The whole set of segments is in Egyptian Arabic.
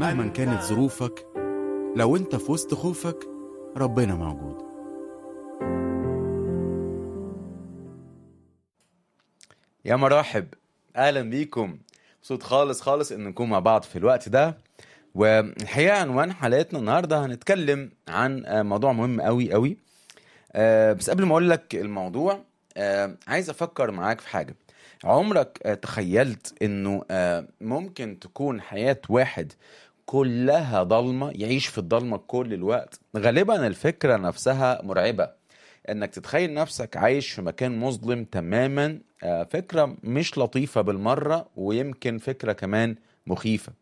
مهما كانت ظروفك لو انت في وسط خوفك ربنا موجود يا مرحب اهلا بيكم مبسوط خالص خالص ان نكون مع بعض في الوقت ده والحقيقه عنوان حلقتنا النهارده هنتكلم عن آه، موضوع مهم قوي قوي آه، بس قبل ما اقول لك الموضوع آه، عايز افكر معاك في حاجه عمرك آه، تخيلت انه آه، ممكن تكون حياه واحد كلها ضلمه يعيش في الضلمه كل الوقت غالبا الفكره نفسها مرعبه انك تتخيل نفسك عايش في مكان مظلم تماما آه، فكره مش لطيفه بالمره ويمكن فكره كمان مخيفه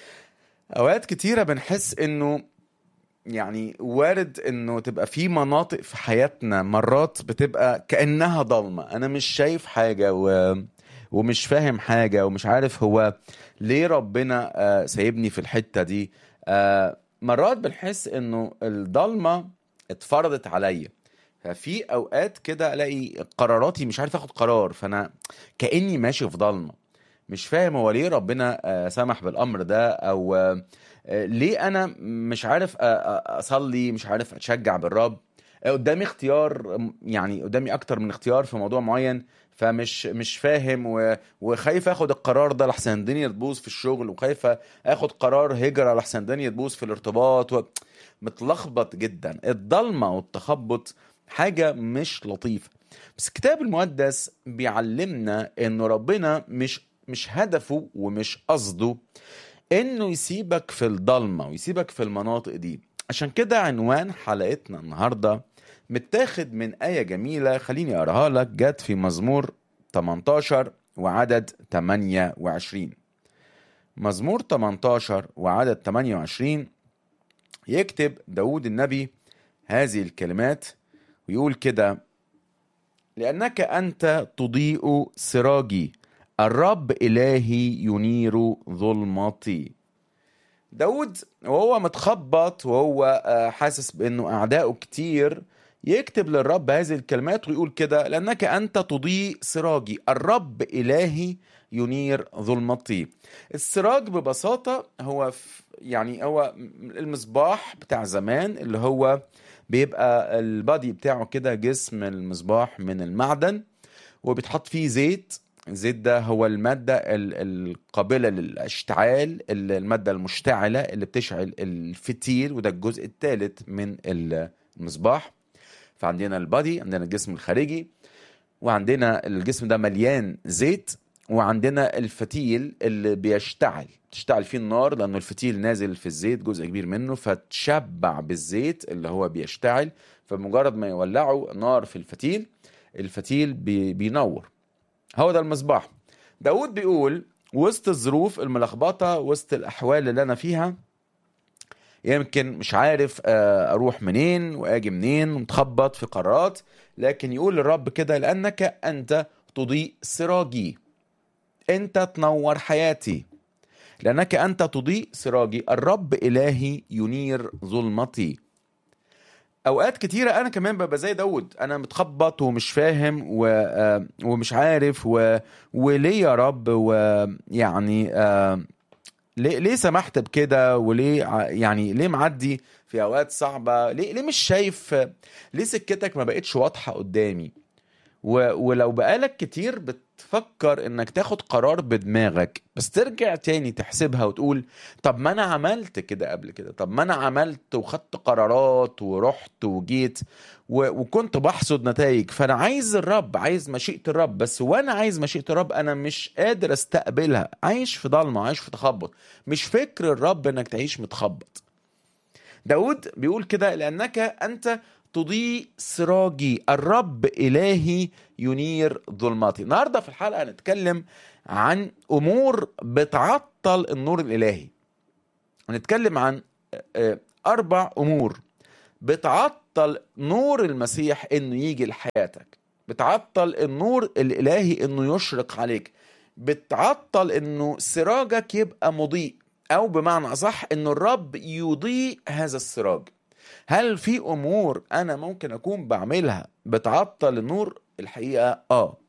اوقات كتيره بنحس انه يعني وارد انه تبقى في مناطق في حياتنا مرات بتبقى كانها ضلمه انا مش شايف حاجه و... ومش فاهم حاجه ومش عارف هو ليه ربنا آه، سايبني في الحته دي آه، مرات بنحس انه الضلمه اتفرضت عليا ففي اوقات كده الاقي قراراتي مش عارف اخد قرار فانا كاني ماشي في ضلمه مش فاهم هو ليه ربنا آه، سمح بالامر ده او آه، آه، ليه انا مش عارف آه، آه، اصلي مش عارف اتشجع بالرب آه، قدامي اختيار م- يعني قدامي اكتر من اختيار في موضوع معين فمش مش فاهم و- وخايف اخد القرار ده لحسن الدنيا تبوظ في الشغل وخايف اخد قرار هجرة لحسن الدنيا تبوظ في الارتباط و... متلخبط جدا الضلمة والتخبط حاجة مش لطيفة بس الكتاب المقدس بيعلمنا انه ربنا مش مش هدفه ومش قصده انه يسيبك في الضلمه ويسيبك في المناطق دي عشان كده عنوان حلقتنا النهارده متاخد من آية جميلة خليني أقراها لك جت في مزمور 18 وعدد 28 مزمور 18 وعدد 28 يكتب داود النبي هذه الكلمات ويقول كده لأنك أنت تضيء سراجي الرب إلهي ينير ظلمتي داود وهو متخبط وهو آه، حاسس بأنه أعداؤه كتير يكتب للرب هذه الكلمات ويقول كده لأنك أنت تضيء سراجي الرب إلهي ينير ظلمتي السراج ببساطة هو ف- يعني هو المصباح بتاع زمان اللي هو بيبقى البادي بتاعه كده جسم المصباح من المعدن وبيتحط فيه زيت الزيت ده هو المادة ال- القابلة للاشتعال ال- المادة المشتعلة اللي بتشعل الفتيل وده الجزء الثالث من المصباح فعندنا البادي عندنا الجسم الخارجي وعندنا الجسم ده مليان زيت وعندنا الفتيل اللي بيشتعل تشتعل فيه النار لانه الفتيل نازل في الزيت جزء كبير منه فتشبع بالزيت اللي هو بيشتعل فمجرد ما يولعوا نار في الفتيل الفتيل بي بينور هو ده المصباح داود بيقول وسط الظروف الملخبطة وسط الأحوال اللي أنا فيها يمكن مش عارف آه، أروح منين وأجي منين ومتخبط في قرارات لكن يقول للرب كده لأنك أنت تضيء سراجي أنت تنور حياتي لأنك أنت تضيء سراجي الرب إلهي ينير ظلمتي اوقات كتيره انا كمان ببقى زي داود انا متخبط ومش فاهم و... آه، ومش عارف و... وليه يا رب ويعني آه، ليه ليه سمحت بكده وليه ع- يعني ليه معدي في اوقات صعبه ليه ليه مش شايف ليه سكتك ما بقتش واضحه قدامي و... ولو بقالك كتير بتفكر انك تاخد قرار بدماغك بس ترجع تاني تحسبها وتقول طب ما انا عملت كده قبل كده طب ما انا عملت وخدت قرارات ورحت وجيت و... وكنت بحصد نتائج فانا عايز الرب عايز مشيئة الرب بس وانا عايز مشيئة الرب انا مش قادر استقبلها عايش في ضلمة عايش في تخبط مش فكر الرب انك تعيش متخبط داود بيقول كده لأنك أنت تضيء سراجي الرب إلهي ينير ظلماتي النهاردة في الحلقة هنتكلم عن أمور بتعطل النور الإلهي هنتكلم عن آه، أربع أمور بتعطل نور المسيح إنه يجي لحياتك بتعطل النور الإلهي إنه يشرق عليك بتعطل إنه سراجك يبقى مضيء أو بمعنى أصح إنه الرب يضيء هذا السراج هل في امور انا ممكن اكون بعملها بتعطل النور الحقيقه اه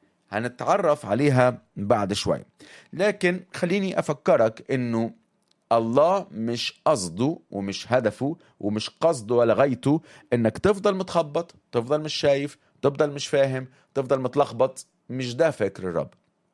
هنتعرف عليها بعد شويه لكن خليني افكرك انه الله مش قصده ومش هدفه ومش قصده ولا غايته انك تفضل متخبط تفضل مش شايف تفضل مش فاهم تفضل متلخبط مش ده فكر الرب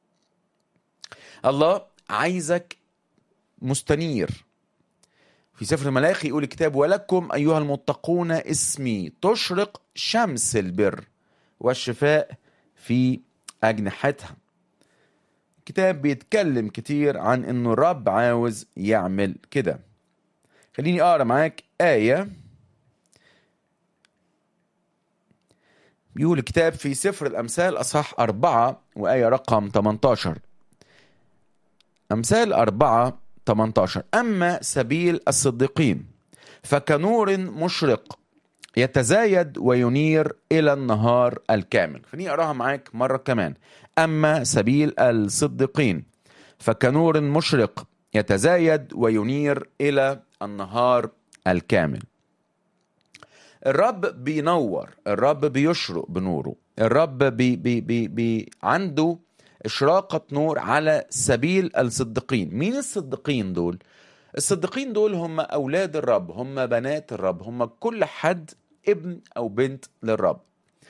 الله عايزك مستنير في سفر الملاخي يقول الكتاب ولكم أيها المتقون اسمي تشرق شمس البر والشفاء في أجنحتها الكتاب بيتكلم كتير عن انه الرب عاوز يعمل كده خليني اقرا معاك آية بيقول الكتاب في سفر الأمثال أصحاح أربعة وآية رقم 18 أمثال أربعة 18 أما سبيل الصديقين فكنور مشرق يتزايد وينير إلى النهار الكامل خليني أقراها معاك مرة كمان أما سبيل الصديقين فكنور مشرق يتزايد وينير إلى النهار الكامل الرب بينور الرب بيشرق بنوره الرب بي بي بي بي عنده إشراقة نور على سبيل الصديقين مين الصديقين دول؟ الصديقين دول هم أولاد الرب هم بنات الرب هم كل حد ابن أو بنت للرب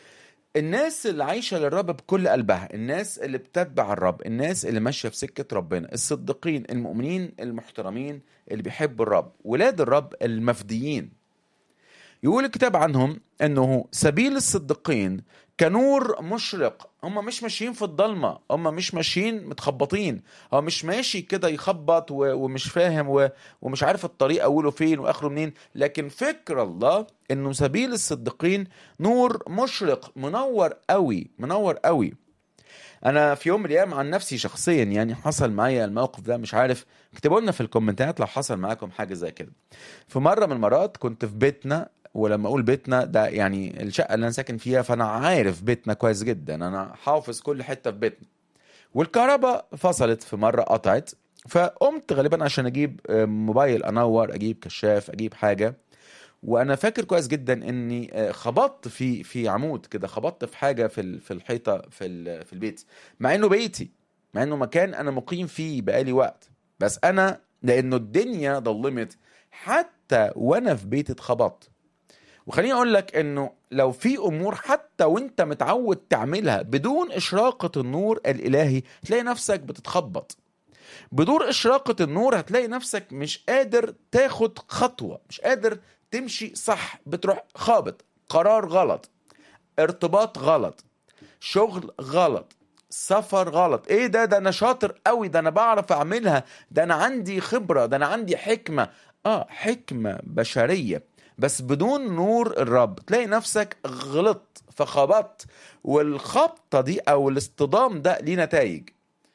الناس اللي عايشة للرب بكل قلبها الناس اللي بتتبع الرب الناس اللي ماشية في سكة ربنا الصديقين المؤمنين المحترمين اللي بيحبوا الرب ولاد الرب المفديين يقول الكتاب عنهم انه سبيل الصديقين كنور مشرق هم مش ماشيين في الضلمة هم مش ماشيين متخبطين هو مش ماشي كده يخبط و- ومش فاهم و- ومش عارف الطريق أوله فين وآخره منين لكن فكر الله إنه سبيل الصديقين نور مشرق منور قوي منور قوي انا في يوم من الايام عن نفسي شخصيا يعني حصل معايا الموقف ده مش عارف اكتبوا لنا في الكومنتات لو حصل معاكم حاجه زي كده في مره من المرات كنت في بيتنا ولما اقول بيتنا ده يعني الشقه اللي انا ساكن فيها فانا عارف بيتنا كويس جدا انا حافظ كل حته في بيتنا والكهرباء فصلت في مره قطعت فقمت غالبا عشان اجيب آه، موبايل انور اجيب كشاف اجيب حاجه وانا فاكر كويس جدا اني آه، خبطت في في عمود كده خبطت في حاجه في ال- في الحيطه في ال- في البيت مع انه بيتي مع انه مكان انا مقيم فيه بقالي وقت بس انا لانه الدنيا ضلمت حتى وانا في بيتي اتخبطت وخليني اقول لك انه لو في امور حتى وانت متعود تعملها بدون اشراقه النور الالهي تلاقي نفسك بتتخبط بدون اشراقه النور هتلاقي نفسك مش قادر تاخد خطوه مش قادر تمشي صح بتروح خابط قرار غلط ارتباط غلط شغل غلط سفر غلط ايه ده ده انا شاطر قوي ده انا بعرف اعملها ده انا عندي خبرة ده انا عندي حكمة اه حكمة بشرية بس بدون نور الرب تلاقي نفسك غلطت فخبطت والخبطة دي او الاصطدام ده ليه نتائج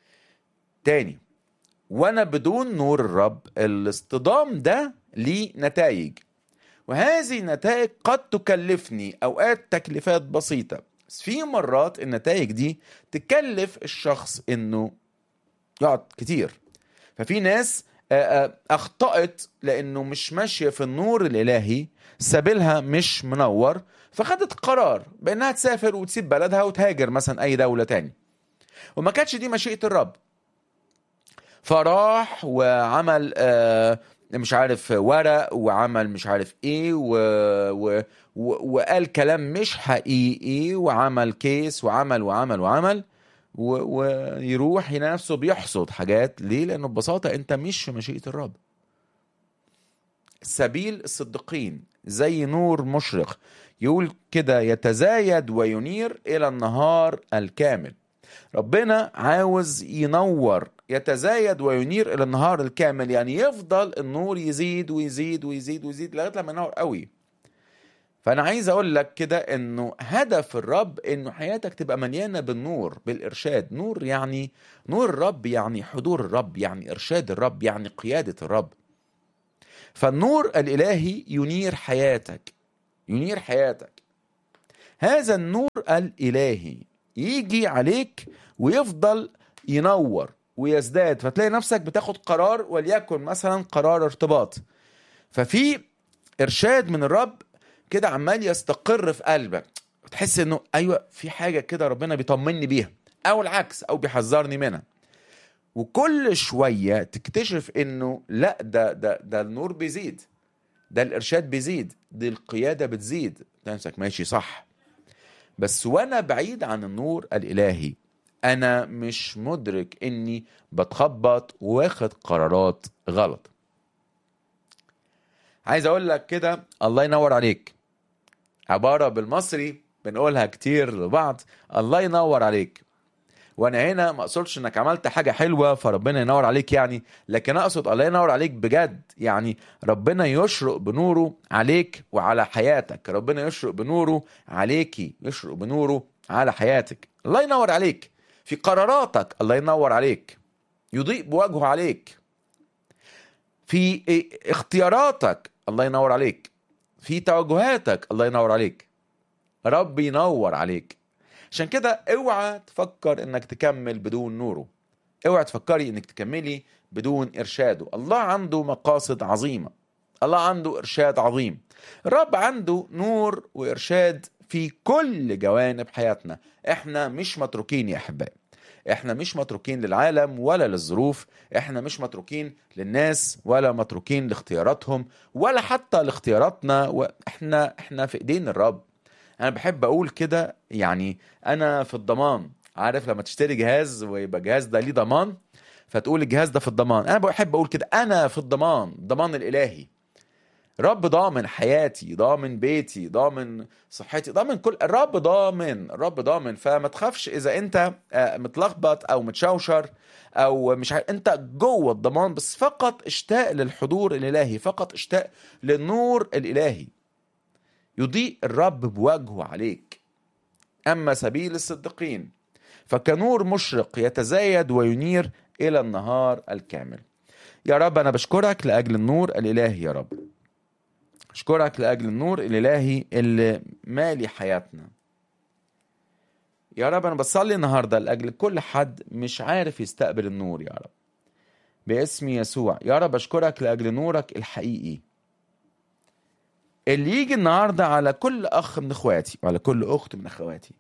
تاني وانا بدون نور الرب الاصطدام ده ليه نتائج وهذه النتائج قد تكلفني اوقات تكلفات بسيطه بس في مرات النتائج دي تكلف الشخص انه يقعد كتير ففي ناس آه، آه، اخطأت لانه مش ماشيه في النور الالهي سبيلها مش منور فخدت قرار بانها تسافر وتسيب بلدها وتهاجر مثلا اي دوله تاني وما كانتش دي مشيئه الرب فراح وعمل آه، مش عارف ورق وعمل مش عارف ايه و... و... و... وقال كلام مش حقيقي وعمل كيس وعمل وعمل وعمل و... ويروح يلاقي نفسه بيحصد حاجات ليه؟ لانه ببساطه انت مش في مشيئه الرب. سبيل الصديقين زي نور مشرق يقول كده يتزايد وينير الى النهار الكامل. ربنا عاوز ينور يتزايد وينير الى النهار الكامل يعني يفضل النور يزيد ويزيد ويزيد ويزيد لغايه لما ينور قوي فانا عايز اقول لك كده انه هدف الرب انه حياتك تبقى مليانه بالنور بالارشاد نور يعني نور الرب يعني حضور الرب يعني ارشاد الرب يعني قياده الرب فالنور الالهي ينير حياتك ينير حياتك هذا النور الالهي يجي عليك ويفضل ينور ويزداد فتلاقي نفسك بتاخد قرار وليكن مثلا قرار ارتباط ففي ارشاد من الرب كده عمال يستقر في قلبك تحس انه ايوه في حاجه كده ربنا بيطمني بيها او العكس او بيحذرني منها وكل شويه تكتشف انه لا ده ده ده النور بيزيد ده الارشاد بيزيد دي القياده بتزيد نفسك ماشي صح بس وانا بعيد عن النور الالهي انا مش مدرك اني بتخبط واخد قرارات غلط عايز اقول لك كده الله ينور عليك عباره بالمصري بنقولها كتير لبعض الله ينور عليك وانا هنا ما اقصدش انك عملت حاجه حلوه فربنا ينور عليك يعني لكن اقصد الله ينور عليك بجد يعني ربنا يشرق بنوره عليك وعلى حياتك ربنا يشرق بنوره عليكي يشرق بنوره على حياتك الله ينور عليك في قراراتك الله ينور عليك يضيء بوجهه عليك في اختياراتك الله ينور عليك في توجهاتك الله ينور عليك رب ينور عليك عشان كده اوعى تفكر انك تكمل بدون نوره اوعى تفكري انك تكملي بدون ارشاده الله عنده مقاصد عظيمه الله عنده ارشاد عظيم الرب عنده نور وارشاد في كل جوانب حياتنا احنا مش متروكين يا احبائي احنا مش متروكين للعالم ولا للظروف احنا مش متروكين للناس ولا متروكين لاختياراتهم ولا حتى لاختياراتنا واحنا احنا في ايدين الرب انا بحب اقول كده يعني انا في الضمان عارف لما تشتري جهاز ويبقى الجهاز ده ليه ضمان فتقول الجهاز ده في الضمان انا بحب اقول كده انا في الضمان الضمان الالهي رب ضامن حياتي ضامن بيتي ضامن صحتي ضامن كل الرب ضامن الرب ضامن فما تخافش اذا انت متلخبط او متشوشر او مش عارف انت جوه الضمان بس فقط اشتاق للحضور الالهي فقط اشتاق للنور الالهي يضيء الرب بوجهه عليك اما سبيل الصديقين فكنور مشرق يتزايد وينير الى النهار الكامل يا رب انا بشكرك لاجل النور الالهي يا رب اشكرك لاجل النور الالهي اللي مالي حياتنا يا رب انا بصلي النهارده لاجل كل حد مش عارف يستقبل النور يا رب باسم يسوع يا رب اشكرك لاجل نورك الحقيقي اللي يجي النهارده على كل اخ من اخواتي وعلى كل اخت من اخواتي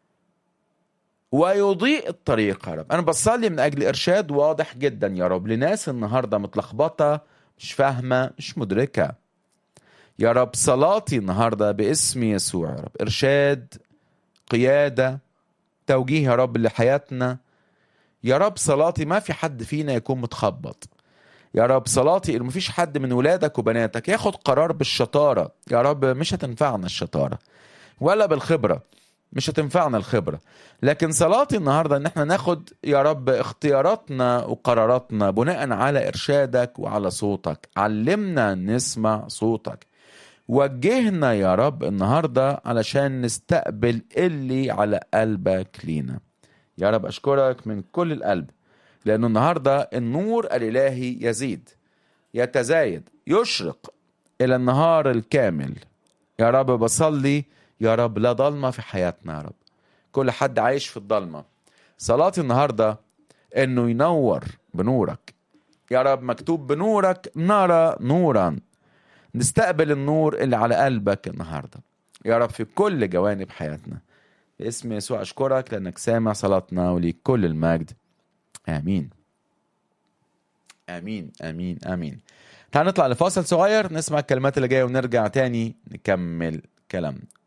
ويضيء الطريق يا رب انا بصلي من اجل ارشاد واضح جدا يا رب لناس النهارده متلخبطه مش فاهمه مش مدركه يا رب صلاتي النهارده باسم يسوع يا رب ارشاد قياده توجيه يا رب لحياتنا يا رب صلاتي ما في حد فينا يكون متخبط يا رب صلاتي ان مفيش حد من ولادك وبناتك ياخد قرار بالشطاره يا رب مش هتنفعنا الشطاره ولا بالخبره مش هتنفعنا الخبره لكن صلاتي النهارده ان احنا ناخد يا رب اختياراتنا وقراراتنا بناء على ارشادك وعلى صوتك علمنا نسمع صوتك وجهنا يا رب النهارده علشان نستقبل اللي على قلبك لينا يا رب اشكرك من كل القلب لانه النهارده النور الالهي يزيد يتزايد يشرق الى النهار الكامل يا رب بصلي يا رب لا ضلمه في حياتنا يا رب كل حد عايش في الضلمه صلاتي النهارده انه ينور بنورك يا رب مكتوب بنورك نرى نورا نستقبل النور اللي على قلبك النهارده يا رب في كل جوانب حياتنا باسم يسوع اشكرك لانك سامع صلاتنا وليك كل المجد امين امين امين امين تعال نطلع لفاصل صغير نسمع الكلمات اللي جايه ونرجع تاني نكمل كلامنا